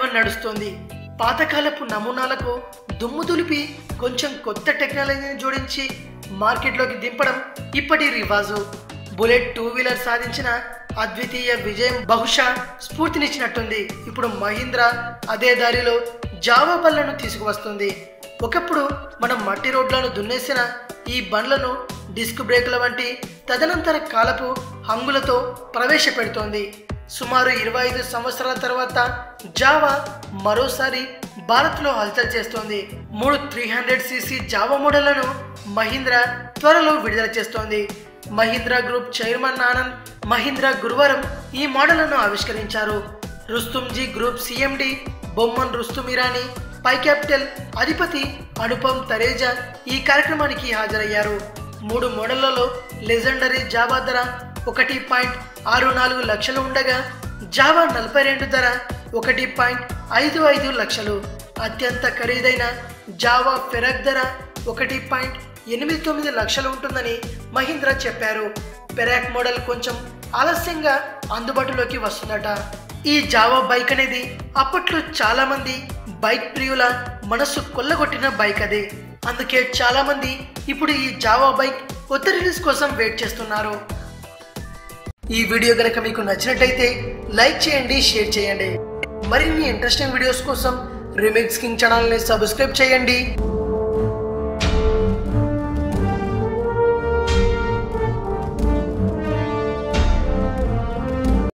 పరిణామం నడుస్తోంది పాతకాలపు నమూనాలకు దుమ్ము దులిపి కొంచెం కొత్త టెక్నాలజీని జోడించి మార్కెట్లోకి దింపడం ఇప్పటి రివాజు బుల్లెట్ టూ వీలర్ సాధించిన అద్వితీయ విజయం బహుశా స్ఫూర్తినిచ్చినట్టుంది ఇప్పుడు మహీంద్రా అదే దారిలో జావా బళ్లను తీసుకువస్తుంది ఒకప్పుడు మనం మట్టి రోడ్లను దున్నేసిన ఈ బండ్లను డిస్క్ బ్రేకుల వంటి తదనంతర కాలపు హంగులతో ప్రవేశపెడుతోంది సుమారు ఇరవై ఐదు సంవత్సరాల తర్వాత జావా మరోసారి భారత్లో హల్చల్ చేస్తోంది మూడు త్రీ హండ్రెడ్ సీసీ జావా మోడళ్లను మహీంద్రా త్వరలో విడుదల చేస్తోంది మహీంద్రా గ్రూప్ చైర్మన్ ఆనంద్ మహీంద్రా గురువారం ఈ మోడళ్లను ఆవిష్కరించారు Rustomjee group CMD Boman Rustom Irani Pi capital అధిపతి అనుపమ్ తరేజా ఈ కార్యక్రమానికి హాజరయ్యారు మూడు మోడళ్లలో లెజెండరీ జావా ధర ఒకటి పాయింట్ ఆరు నాలుగు లక్షలు ఉండగా జావా నలభై రెండు ధర ఒకటి పాయింట్ ఐదు ఐదు లక్షలు అత్యంత ఖరీదైన జావా ఫెరక్ ధర ఒకటి పాయింట్ ఎనిమిది తొమ్మిది లక్షలు ఉంటుందని మహీంద్రా చెప్పారు పెరాక్ మోడల్ కొంచెం ఆలస్యంగా అందుబాటులోకి వస్తుందట ఈ జావా బైక్ అనేది అప్పట్లో చాలా మంది బైక్ ప్రియుల మనస్సు కొల్లగొట్టిన బైక్ అదే అందుకే చాలా మంది ఇప్పుడు ఈ జావా బైక్ కొత్త రిలీజ్ కోసం వెయిట్ చేస్తున్నారు ఈ వీడియో కనుక మీకు నచ్చినట్లయితే లైక్ చేయండి షేర్ చేయండి మరిన్ని ఇంట్రెస్టింగ్ వీడియోస్ కోసం రిమిక్స్ కింగ్ ఛానల్ని సబ్స్క్రైబ్ చేయండి